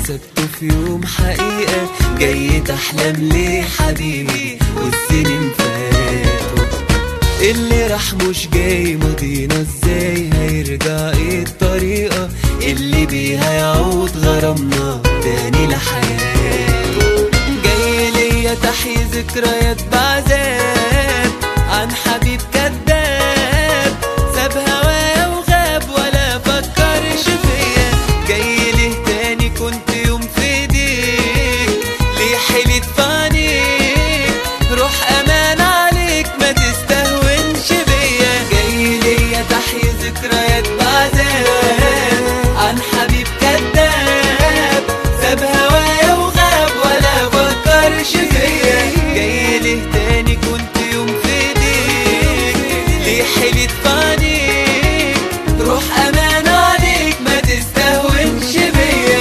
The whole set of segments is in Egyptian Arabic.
حسبته في يوم حقيقة جاي تحلم ليه حبيبي والسنين فاتوا اللي راح مش جاي ماضينا ازاي هيرجع ايه الطريقة اللي بيها يعود غرامنا تاني لحياته جاي ليا تحيي ذكريات بعذاب عن حبيب كذاب ساب هوايا وغاب ولا فكرش فيا جاي ليه تاني كنت يوم في ايديك ليه حلت في عينيك روح امان عليك ما تستهونش بيا جاي ليا تحيي ذكريات بعذاب عن حبيب كذاب ساب هوايا وغاب ولا فكرش فيا جاي ليه تاني كنت يوم في ايديك ليه حلت في عينيك روح امان عليك ما تستهونش بيا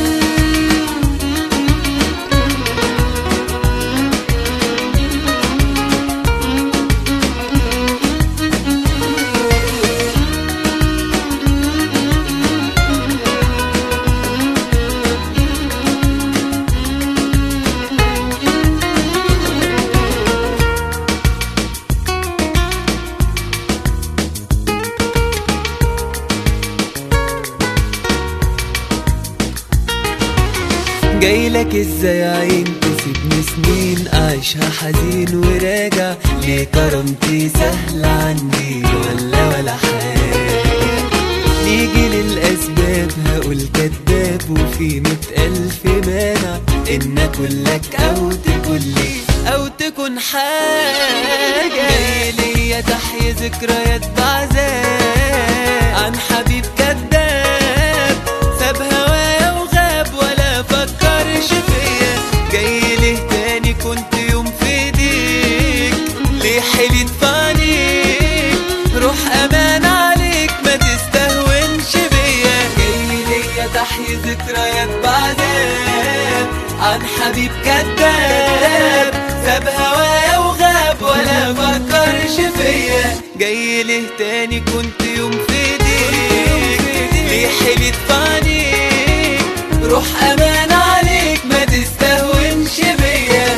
جايلك ازاي عين تسيبني سنين اعيشها حزين وراجع ليه كرامتي سهلة عندي ولا ولا حاجة نيجي للأسباب هقول كداب وفي مئة ألف مانع إن أكلك أو تكلي أو تكون حاجة جاي ليا تحيي ذكريات بعذاب عن حبيب كداب ساب هوايا وغاب ولا فكرش فيا جاي ليه تاني كنت يوم في ايديك ليه حلت في عينيك روح امان عليك ما تستهونش بيا جاي ليا تحيي ذكريات بعذاب عن حبيب كذاب ساب هوايا وغاب ولا فكرش فيا جاي ليه تاني كنت يوم في ايديك ليه حلت في عينيك روح امان عليك ما تستهونش بيا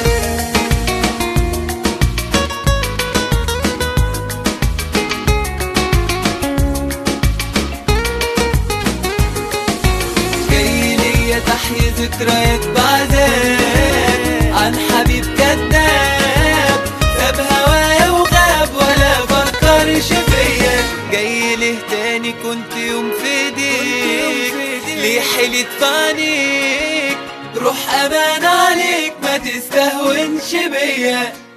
جاي ليا تحيي ذكريات بعذاب عن حبيب كذاب ساب هوايا وغاب ولا فكرش فيا جاي ليه تاني كنت يوم في ايديك ليه حلت في عينيك روح امان عليك ما تستهونش بيا